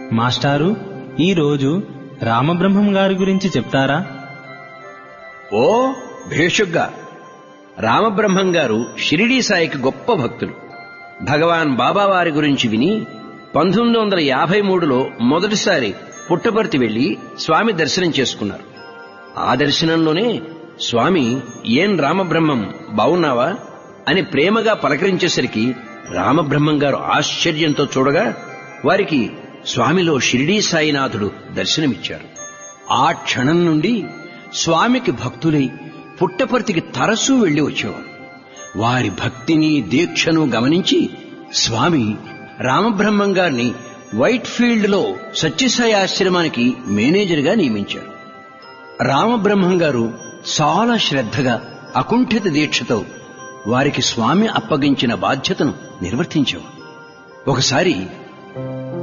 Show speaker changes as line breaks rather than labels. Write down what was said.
మాస్టారు ఈరోజు రామబ్రహ్మం గారి గురించి చెప్తారా
ఓ భేషుగ్గా రామబ్రహ్మం గారు షిరిడీ సాయికి గొప్ప భక్తులు భగవాన్ బాబావారి గురించి విని పంతొమ్మిది వందల యాభై మూడులో మొదటిసారి పుట్టపర్తి వెళ్లి స్వామి దర్శనం చేసుకున్నారు ఆ దర్శనంలోనే స్వామి ఏం రామబ్రహ్మం బావున్నావా అని ప్రేమగా పలకరించేసరికి రామబ్రహ్మం గారు ఆశ్చర్యంతో చూడగా వారికి స్వామిలో షిరిడీ సాయినాథుడు దర్శనమిచ్చారు ఆ క్షణం నుండి స్వామికి భక్తులై పుట్టపర్తికి తరచూ వెళ్లి వచ్చేవారు వారి భక్తిని దీక్షను గమనించి స్వామి రామబ్రహ్మం గారిని వైట్ ఫీల్డ్ లో సత్యసాయి ఆశ్రమానికి మేనేజర్గా నియమించారు రామబ్రహ్మం గారు చాలా శ్రద్ధగా అకుంఠిత దీక్షతో వారికి స్వామి అప్పగించిన బాధ్యతను నిర్వర్తించేవారు ఒకసారి